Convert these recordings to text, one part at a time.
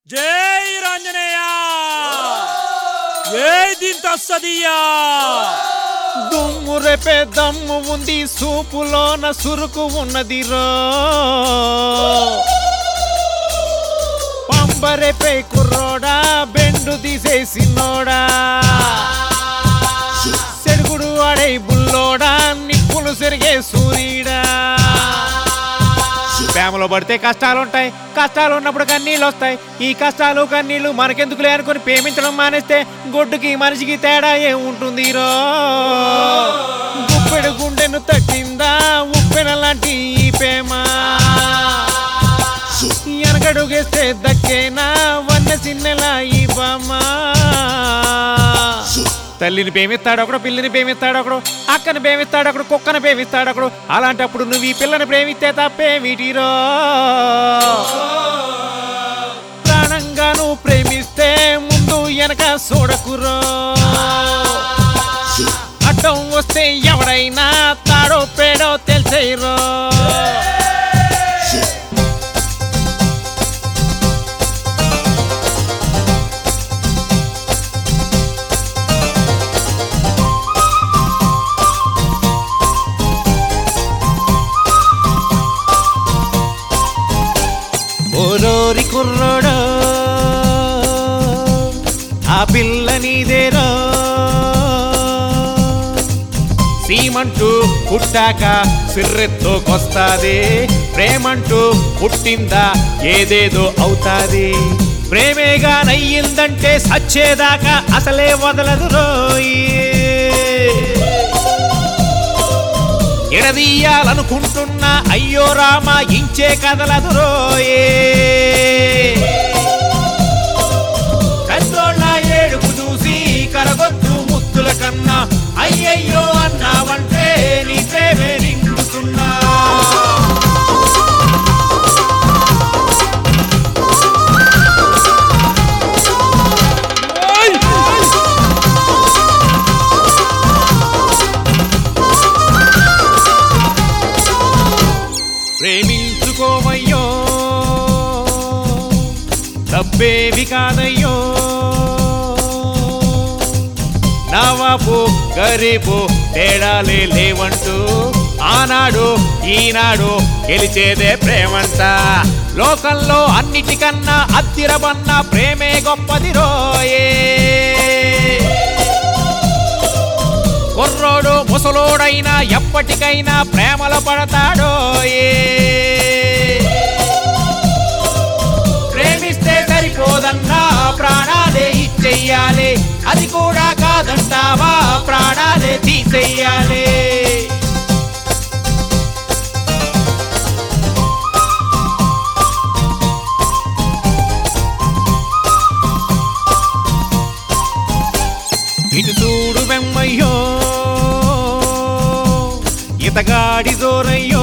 జై రాంజనేయ జై దింతస్తదియా దుమ్ము రేపే దమ్ము ఉంది సూపులోన సురుకు ఉన్నది రో పంబరేపే కుర్రోడా బెండు తీసేసినోడా సెరుగుడు అడై బుల్లోడా నిప్పులు సెరిగే సూర్యుడా ప్రేమలో పడితే కష్టాలు ఉంటాయి కష్టాలు ఉన్నప్పుడు కన్నీళ్ళు వస్తాయి ఈ కష్టాలు కన్నీళ్లు మనకెందుకులే అనుకుని ప్రేమించడం మానేస్తే గొడ్డుకి మనిషికి తేడా ఏముంటుంది రో గుప్పెడు గుండెను తట్టిందా ఉప్పెన లాంటి ఈ ప్రేమ వెనకడుగేస్తే దక్కేనా వన్న సిన్నెలా ఈ బామ్మ తల్లిని ప్రేమిస్తాడు ఒకడు పిల్లిని ప్రేమిస్తాడు ఒకడు అక్కని ప్రేమిస్తాడు ఒకడు కుక్కని ప్రేమిస్తాడు ఒకడు అలాంటప్పుడు నువ్వు ఈ పిల్లని ప్రేమిస్తే తప్పే వీటిరో ప్రాణంగా నువ్వు ప్రేమిస్తే ముందు వెనక చూడకురో అడ్డం వస్తే ఎవడైనా తాడో పేడో తెలిసేరో ఓరోరి కుర్రోడో ఆ పిల్ల నీదేరో సీమంటూ పుట్టాక సిర్రెత్తోకొస్తాది ప్రేమంటూ పుట్టిందా ఏదేదో అవుతాది ప్రేమేగా నయ్యిందంటే సచ్చేదాకా అసలే వదలదు రోయి ఎడదీయాలనుకుంటున్నా అయ్యో రామ ఇంచే కదలదు రోయే కన్నోళ్ళ ఏడుపు చూసి కరగొద్దు ముత్తుల కన్నా అయ్యయ్యో అన్నావంటే నీ ప్రేమే నిండుతున్నా ప్రేమించుకోవయ్యో తప్పేవి కాదయ్యో నవాబు గరీబు తేడాలే లేవంటూ ఆనాడు ఈనాడు గెలిచేదే ప్రేమంట లోకంలో అన్నిటికన్నా అద్దిరబన్న ప్రేమే గొప్పది రోయే కుర్రోడు ముసలోడైనా ఎప్పటికైనా ప్రేమలో పడతాడో ఏ ప్రేమిస్తే సరిపోదన్నా ప్రాణాలే ఇచ్చెయ్యాలి అది కూడా కాదంటావా ప్రాణాలే తీసేయాలి ఇటు చూడు వెమ్మయ్యో ఇతగాడి జోరయ్యో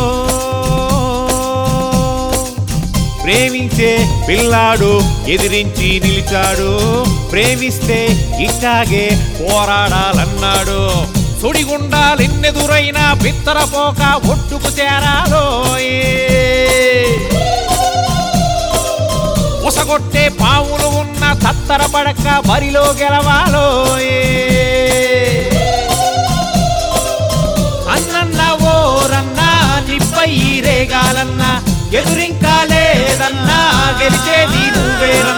ప్రేమించే పిల్లాడు ఎదిరించి నిలిచాడు ప్రేమిస్తే ఇట్టాగే పోరాడాలన్నాడు సుడిగుండాలెన్నెదురైనా బిత్తరపోక ఒట్టుకు చేరాలో ఉసగొట్టే పావులు ఉన్న తత్తర పడక బరిలో గెలవాలో అన్నన్న ఓరన్నా నిప్పై రేగాలన్నా ఎదురింకా లేదన్నా గెలిచేది నువ్వేరన్నా